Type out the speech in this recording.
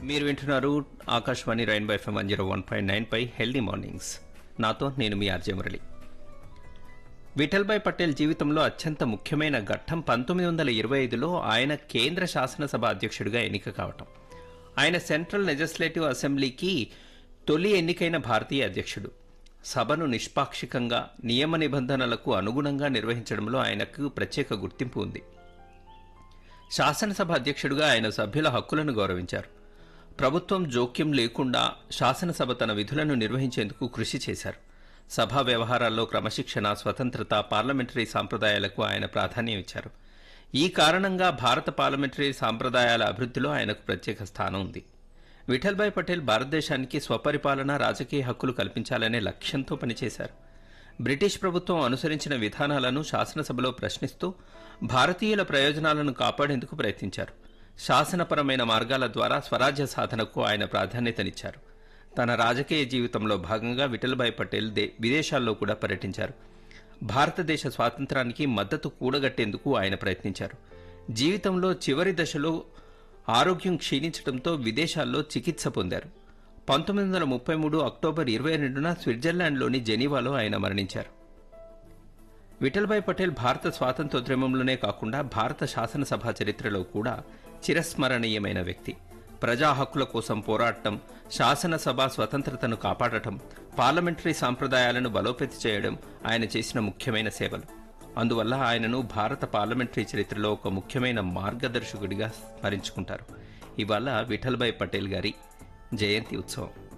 మీరు వింటున్నారు Akashvani rainbow FM one zero one point nine పై హెల్దీ మార్నింగ్స్ నాతో నేను మీ ఆర్జే మురళి విఠల్భాయ్ పటేల్ జీవితంలో అత్యంత ముఖ్యమైన ఘట్టం పంతొమ్మిది వందల ఇరవై ఐదులో ఆయన కేంద్ర శాసనసభ అధ్యక్షుడిగా ఎన్నిక కావటం ఆయన సెంట్రల్ లెజిస్లేటివ్ అసెంబ్లీకి తొలి ఎన్నికైన భారతీయ అధ్యక్షుడు సభను నిష్పాక్షికంగా నియమ నిబంధనలకు అనుగుణంగా నిర్వహించడంలో ఆయనకు ప్రత్యేక గుర్తింపు ఉంది శాసనసభ అధ్యక్షుడిగా ఆయన సభ్యుల హక్కులను గౌరవించారు ప్రభుత్వం జోక్యం లేకుండా శాసనసభ తన విధులను నిర్వహించేందుకు కృషి చేశారు సభా వ్యవహారాల్లో క్రమశిక్షణ స్వతంత్రత పార్లమెంటరీ సాంప్రదాయాలకు ఆయన ప్రాధాన్యం ఇచ్చారు ఈ కారణంగా భారత పార్లమెంటరీ సాంప్రదాయాల అభివృద్ధిలో ఆయనకు ప్రత్యేక స్థానం ఉంది విఠల్భాయ్ పటేల్ భారతదేశానికి స్వపరిపాలన రాజకీయ హక్కులు కల్పించాలనే లక్ష్యంతో పనిచేశారు బ్రిటిష్ ప్రభుత్వం అనుసరించిన విధానాలను శాసనసభలో ప్రశ్నిస్తూ భారతీయుల ప్రయోజనాలను కాపాడేందుకు ప్రయత్నించారు శాసనపరమైన మార్గాల ద్వారా స్వరాజ్య సాధనకు ఆయన ప్రాధాన్యతనిచ్చారు తన రాజకీయ జీవితంలో భాగంగా విఠల్భాయ్ పటేల్ దే విదేశాల్లో కూడా పర్యటించారు భారతదేశ స్వాతంత్రానికి మద్దతు కూడగట్టేందుకు ఆయన ప్రయత్నించారు జీవితంలో చివరి దశలో ఆరోగ్యం క్షీణించడంతో విదేశాల్లో చికిత్స పొందారు పంతొమ్మిది వందల ముప్పై మూడు అక్టోబర్ ఇరవై రెండున స్విట్జర్లాండ్లోని జెనీవాలో ఆయన మరణించారు విఠల్భాయ్ పటేల్ భారత స్వాతంత్రోద్యమంలోనే కాకుండా భారత శాసనసభ చరిత్రలో కూడా చిరస్మరణీయమైన వ్యక్తి ప్రజా హక్కుల కోసం పోరాటం శాసనసభ స్వతంత్రతను కాపాడటం పార్లమెంటరీ సాంప్రదాయాలను బలోపేతి చేయడం ఆయన చేసిన ముఖ్యమైన సేవలు అందువల్ల ఆయనను భారత పార్లమెంటరీ చరిత్రలో ఒక ముఖ్యమైన మార్గదర్శకుడిగా స్మరించుకుంటారు ఇవాళ విఠల్భాయ్ పటేల్ గారి జయంతి ఉత్సవం